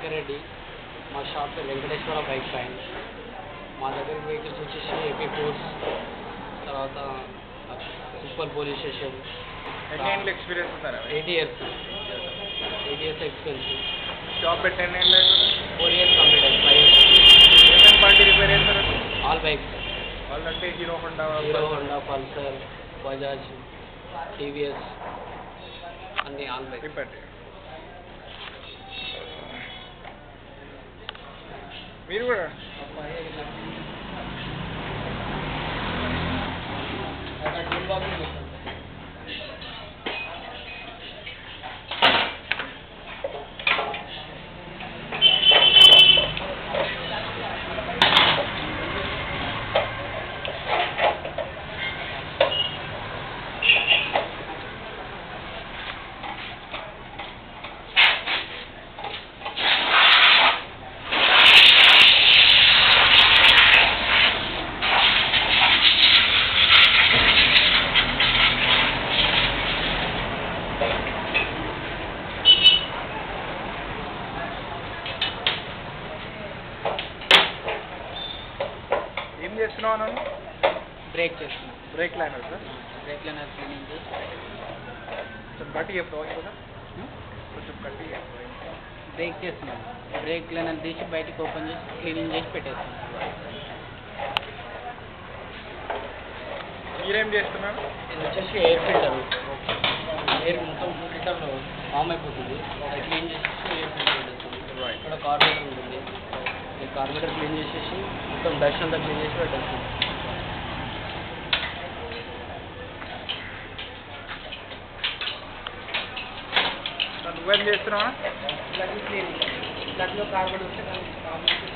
శేఖర్ రెడ్డి మా షాప్ పేరు Venkateswara bike fine మా దగ్గర వెహికల్స్ వచ్చేసి ఏపీ ఫోర్స్ తర్వాత ఉప్పల్ పోలీస్ స్టేషన్ ఎన్ని ఏళ్ళు ఎక్స్పీరియన్స్ ఉందా eight years eight years experience shop పెట్టి ఎన్ని ఏళ్ళు అవుతుంది? ఫోర్ ఇయర్స్ కంప్లీట్ అయింది ఫైవ్ ఇయర్స్ ఏమేమి బండి రిపేర్ చేస్తారు ఆల్ బైక్స్ వాళ్ళంటే Hero Honda Hero Honda Pulsar Bajaj TVS అన్ని ఆల్ బైక్స్ రిపేర్ మీరు కూడా ఏం చేస్తున్నావు నన్ను బ్రేక్ చేస్తున్నాం brake liner sir brake liner cleaning చేసి కొంచెం గట్టి చెప్తావా కదా కొంచెం గట్టి బ్రేక్ చేస్తున్నాం బ్రేక్ లైనర్ తీసి బయటకు ఓపెన్ చేసి క్లీనింగ్ చేసి పెట్టేస్తున్నాం మీరేం చేస్తున్నారు ఇది వచ్చేసి ఎయిర్ ఫిల్టర్ ఎయిర్ మొత్తం ఫిల్టర్ ఫామ్ అయిపోతుంది అది క్లీన్ చేసేసి ఎయిర్ ఫిల్టర్ పెట్టేస్తుంది Right. ఇక్కడ కార్బోరేటర్ ఉంటుంది ఈ కార్బోరేటర్ క్లీన్ చేసేసి మొత్తం డస్ట్ అంతా క్లీన్ చేసి పెట్టేస్తుంది నువ్వేం చేస్తున్నావా దాంట్లో కార్బోరేటర్ వస్తే